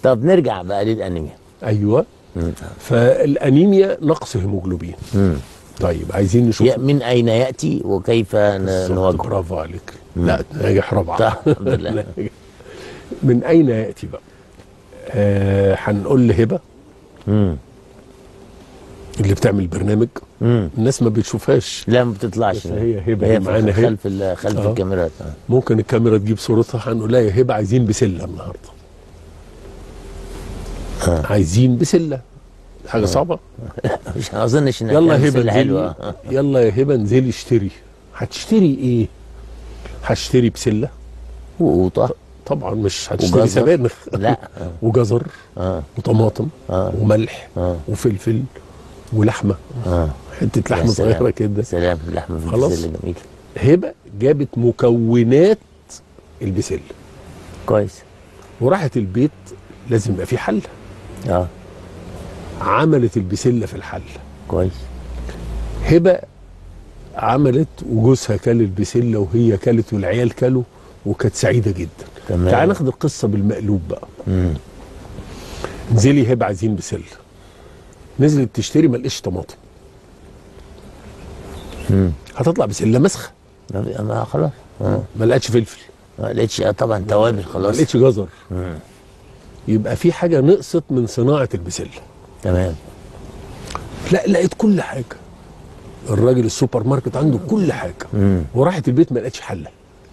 طب نرجع بقى للانيميا ايوه فالانيميا نقص هيموجلوبين طيب عايزين نشوف يا- من اين ياتي وكيف ن- بالظبط، نواجهه برافو عليك لا ناجح رابعه طيب، الحمد لله. ناجح. من اين ياتي بقى آه، هنقول لهبه مم. اللي بتعمل برنامج مم. الناس ما بتشوفهاش لا ما بتطلعش بس هي هبة هي معانا في هي. خلف ال- خلف آه. الكاميرات آه. ممكن الكاميرا تجيب صورتها هنقول لها يا هبه عايزين بسله النهارده عايزين بسله حاجه صعبه مش ما اظنش انها يلا كانت هبه سلة انزلي حلوه يلا يا هبه انزلي اشتري هتشتري ايه هشتري بسله وقوطه طبعا مش هتشتري وجزر. سبانخ لا وجزر اه وطماطم آه. وملح آه. وفلفل ولحمه اه حته يا لحمه سلام. صغيره كده سلام اللحمه في خلاص. البسله جميل هبه جابت مكونات البسله كويس وراحت البيت لازم يبقى في حله اه عملت البسله في الحله كويس هبه عملت وجوزها كل البسله وهي كلت والعيال كلوا وكانت سعيده جدا تمام. تعال ناخد القصه بالمقلوب بقى مم. انزلي هبه عايزين بسله نزلت تشتري ما لقيتش طماطم مم. هتطلع بسله مسخه ما ما خلاص اه ما لقتش فلفل ما لقيتش آه طبعا توابل ما خلاص لقيتش جزر مم. يبقى في حاجه نقصت من صناعه البسله تمام لا لقيت كل حاجه الراجل السوبر ماركت عنده كل حاجه مم. وراحت البيت ما لقتش حله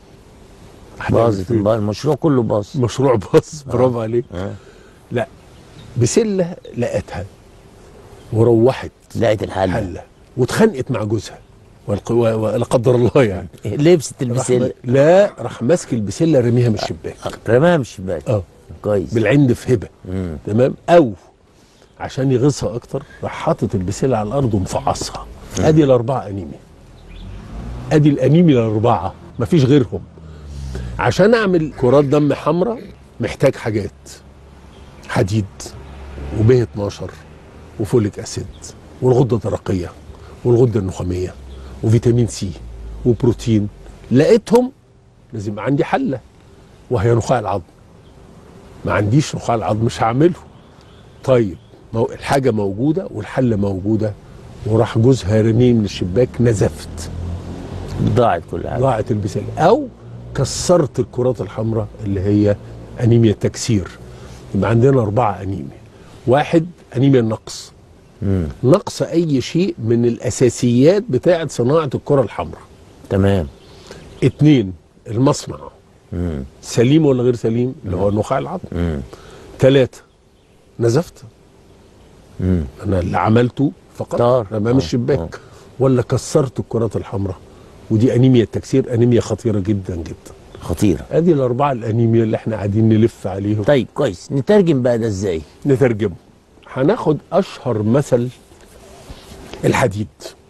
باظت باظ- المشروع كله باظ مشروع باظ برافو عليك آه. لا بسله لقتها وروحت لقيت الحل حله واتخانقت مع جوزها والق- و- ولا قدر الله يعني لبست راح البسله م- لا راح ماسك البسله رميها من الشباك رماها من الشباك اه كويس بالعند في هبه مم. تمام او عشان يغيظها اكتر راح حاطط البسله على الارض ومفعصها ادي الاربعه انيميا ادي الانيميا الاربعه مفيش غيرهم عشان اعمل كرات دم حمراء محتاج حاجات حديد وب 12 وفوليك اسيد والغده الدرقيه والغده النخاميه وفيتامين سي وبروتين لقيتهم لازم يبقى عندي حله وهي نخاع العظم ما عنديش نخاع العظم مش هعمله طيب مو الحاجه موجوده والحله موجوده وراح جوزها رميه من الشباك نزفت ضاعت كل حاجه ضاعت البسله او كسرت الكرات الحمراء اللي هي انيميا التكسير يبقى عندنا اربعه انيميا واحد انيميا النقص مم. نقص اي شيء من الاساسيات بتاعه صناعه الكره الحمراء تمام اتنين المصنع مم. سليم ولا غير سليم اللي هو نخاع العظم مم. ثلاثة نزفت مم. انا اللي عملته فقط طار. امام آه، الشباك ولا كسرت الكرات الحمراء ودي انيميا التكسير انيميا خطيره جدا جدا خطيره ادي الاربعه الانيميا اللي احنا قاعدين نلف عليهم طيب كويس نترجم بقى ده ازاي نترجمه هناخد اشهر مثل الحديد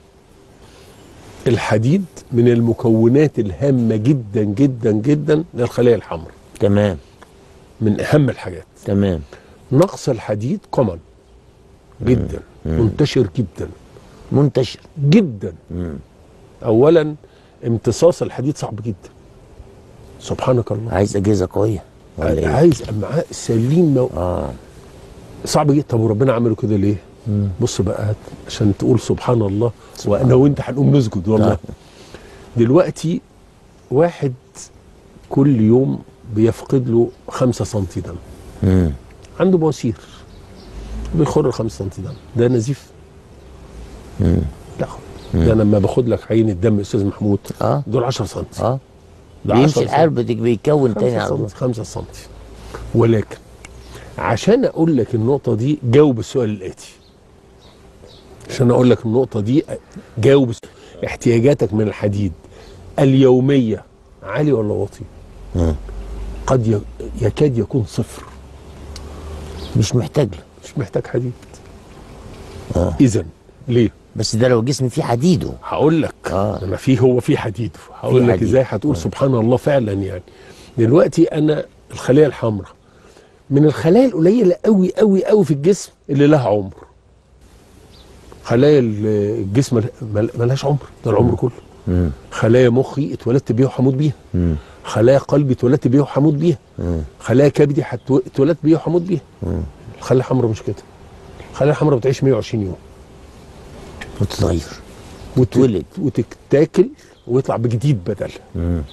الحديد من المكونات الهامه جدا جدا جدا للخلايا الحمراء تمام من اهم الحاجات تمام نقص الحديد كومن جدا منتشر جدا منتشر جدا مم. اولا امتصاص الحديد صعب جدا سبحانك الله عايز اجهزه قويه ولا ايه عايز امعاء سليم مو... اه صعب جدا طب وربنا عمله كده ليه بص بقى هات عشان تقول سبحان الله وانا وانت هنقوم نسجد والله طيب. دلوقتي واحد كل يوم بيفقد له 5 سم دم مم. عنده بواسير بيخر 5 سم دم ده نزيف مم. لا ده انا لما باخد لك عينه دم يا استاذ محمود اه دول 10 سم اه ده بيمشي 10 الحال بتك- بيكون تاني على طول 5 سم ولكن عشان اقول لك النقطه دي جاوب السؤال الاتي عشان اقول لك النقطه دي جاوب السؤال. احتياجاتك من الحديد اليوميه عالي ولا واطي مم. قد ي- يكاد يكون صفر مش محتاج له مش محتاج حديد آه. اذا ليه بس ده لو جسمي فيه حديده هقول لك آه. انا في هو في حديد هقول في لك حديد. ازاي هتقول سبحان الله فعلا يعني دلوقتي انا الخليه الحمراء من الخلايا القليله قوي قوي قوي في الجسم اللي لها عمر خلايا ال- الجسم مل- مل- ملهاش عمر ده العمر كله مم. خلايا مخي اتولدت بيها وهموت بيها مم. خلايا قلبي اتولدت بيها وهموت بيها مم. خلايا كبدي هتو- اتولدت بيها وهموت بيها مم. الخلايا الحمراء مش كده الخلايا الحمراء بتعيش 120 يوم وتتغير وت- تتولد. وتتاكل ويطلع بجديد بدلها مم.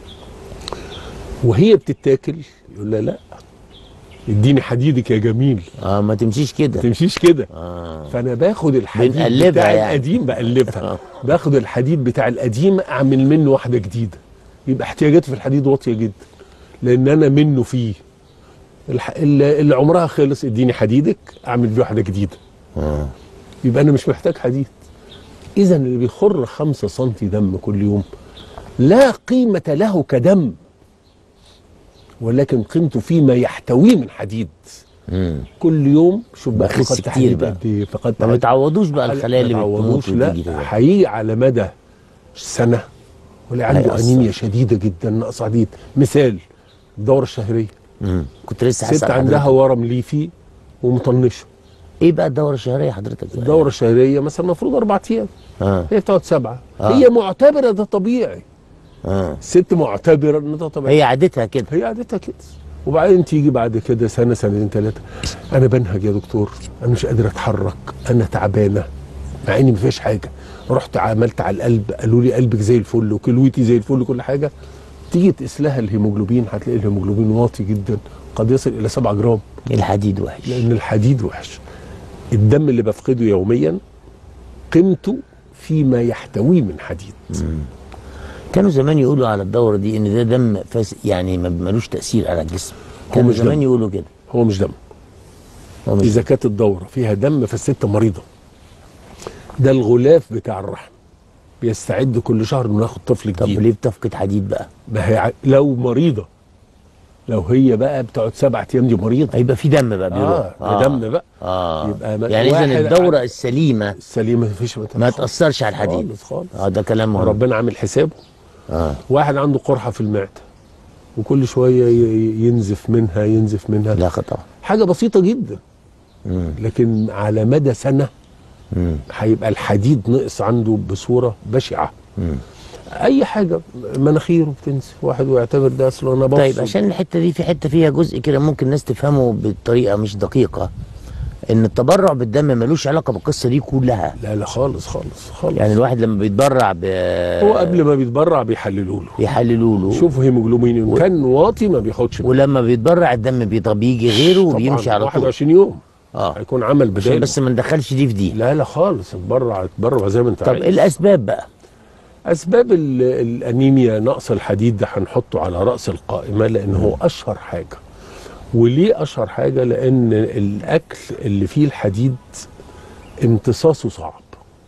وهي بتتاكل يقول لها لا اديني حديدك يا جميل اه ما تمشيش ما كده تمشيش كده اه فانا باخد الحديد بنقلبها بتاع يعني. القديم بقلبها آه. باخد الحديد بتاع القديم اعمل منه واحده جديده يبقى احتياجاتي في الحديد واطيه جدا لان انا منه فيه الح... اللي اللي عمرها خلص اديني حديدك اعمل بيه واحده جديده اه يبقى انا مش محتاج حديد اذا اللي بيخر 5 سم دم كل يوم لا قيمه له كدم ولكن قيمته فيما يحتويه من حديد مم. كل يوم شوف بقى بخس فقدت كتير حديد بقى. قد ايه فقدت ما حديد بتعوضوش بقى الخلايا اللي ما بتموت تعوضوش لا وتيجي كده. هيجي على مدى سنه واللي عنده هيأثر. انيميا شديده جدا نقص حديد مثال الدوره الشهريه مم. كنت لسه ست هسأل عندها حضرتك. ورم ليفي ومطنشه ايه بقى الدورة الشهرية حضرتك بقى؟ الدوره الشهريه مثلا المفروض اربع ايام اه هي بتقعد سبعه آه. هي معتبره ده طبيعي اه الست معتبره ان ده طبيعي هي عادتها كده هي عادتها كده وبعدين تيجي بعد كده سنه سنتين ثلاثه انا بنهج يا دكتور انا مش قادر اتحرك انا تعبانه مع اني ما فيهاش حاجه رحت عملت على القلب قالوا لي قلبك زي الفل وكلوتي زي الفل وكل حاجه تيجي تقيس لها الهيموجلوبين هتلاقي الهيموجلوبين واطي جدا قد يصل الى 7 جرام الحديد وحش لان الحديد وحش الدم اللي بفقده يوميا قيمته فيما يحتويه من حديد كانوا زمان يقولوا على الدورة دي ان ده دم فاس يعني ما ملوش تأثير على الجسم كانوا مش زمان دم. يقولوا كده هو مش دم هو مش اذا كانت الدوره فيها دم فالست مريضه ده الغلاف بتاع الرحم بيستعد كل شهر انه ياخد طفل طب جديد ليه بتفقد حديد بقى؟ ما هي ع- لو مريضه لو هي بقى بتقعد سبعة ايام دي مريضه هيبقى في دم بقى بيروح اه, ده دم بقى اه يبقى ما- يعني اذا واحد الدورة ع- السليمة السليمه ما فيش ما تأثرش على الحديد خالص خالص اه ده كلام مهم ربنا عامل حسابه اه واحد عنده قرحه في المعده وكل شويه ي- ينزف منها ينزف منها لا خطأ حاجه بسيطه جدا مم. لكن على مدى سنه مم. هيبقى الحديد نقص عنده بصوره بشعه مم. اي حاجه مناخيره بتنزف واحد ويعتبر ده اصل انا بفصل طيب عشان الحته دي في حته فيها جزء كده ممكن الناس تفهمه بطريقه مش دقيقه ان التبرع بالدم ملوش علاقه بالقصه دي كلها لا لا خالص خالص خالص يعني الواحد لما بيتبرع ب هو قبل ما بيتبرع بيحللوا له يحللوا له شوفوا هيموجلوبين إن كان واطي ما بياخدش ولما بيتبرع الدم بي- بيجي غيره طبعاً وبيمشي على طول 21 يوم اه هيكون عمل عشان بداله بس ما ندخلش دي في دي لا لا خالص اتبرع اتبرع زي ما انت طب عايز ايه الاسباب بقى اسباب ال- الانيميا نقص الحديد ده هنحطه على راس القائمه لان هو اشهر حاجه وليه اشهر حاجه لان الاكل اللي فيه الحديد امتصاصه صعب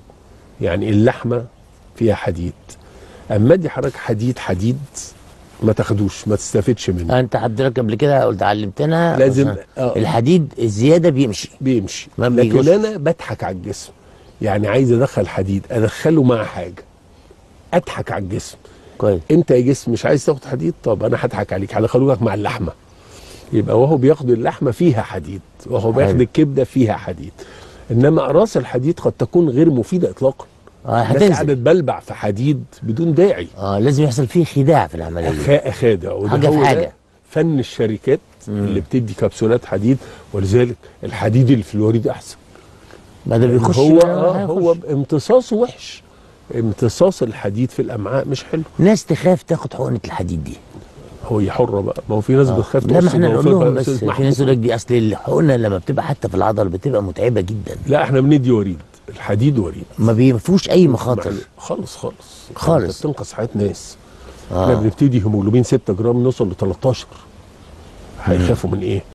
يعني اللحمه فيها حديد اما ادي حضرتك حديد حديد ما تاخدوش ما تستفدش منه انت حضرتك قبل كده قلت علمتنا لازم- بس آه. الحديد الزياده بيمشي بيمشي ما لكن بيجوش. انا بضحك على الجسم يعني عايز ادخل حديد ادخله مع حاجه اضحك على الجسم كويس انت يا جسم مش عايز تاخد حديد طب انا هضحك عليك هدخله لك مع اللحمه يبقى وهو بياخد اللحمه فيها حديد وهو بياخد حلو. الكبده فيها حديد انما اقراص الحديد قد تكون غير مفيده اطلاقا اه الناس هتنزل قاعده تبلبع في حديد بدون داعي اه لازم يحصل فيه خداع في العمليه خاء خادع وده حاجة في هو ده حاجة. فن الشركات اللي بتدي كبسولات حديد ولذلك الحديد الفلوريد احسن ما ده بيخش هو آه، آه هو امتصاصه وحش امتصاص الحديد في الامعاء مش حلو ناس تخاف تاخد حقنه الحديد دي هو هي حره بقى ما هو في ناس بتخاف لا ما تقص احنا نقول ضوافرها لهم يا بس أستاذ في محمود. ناس يقول لك دي اصل الحقنه لما بتبقى حتى في العضل بتبقى متعبه جدا لا احنا بندي وريد الحديد وريد ما بيفوش اي مخاطر معلش. خالص خالص خالص. انت بتنقذ حياه ناس احنا اه بنبتدي هيموجلوبين 6 جرام نوصل ل 13 هيخافوا من ايه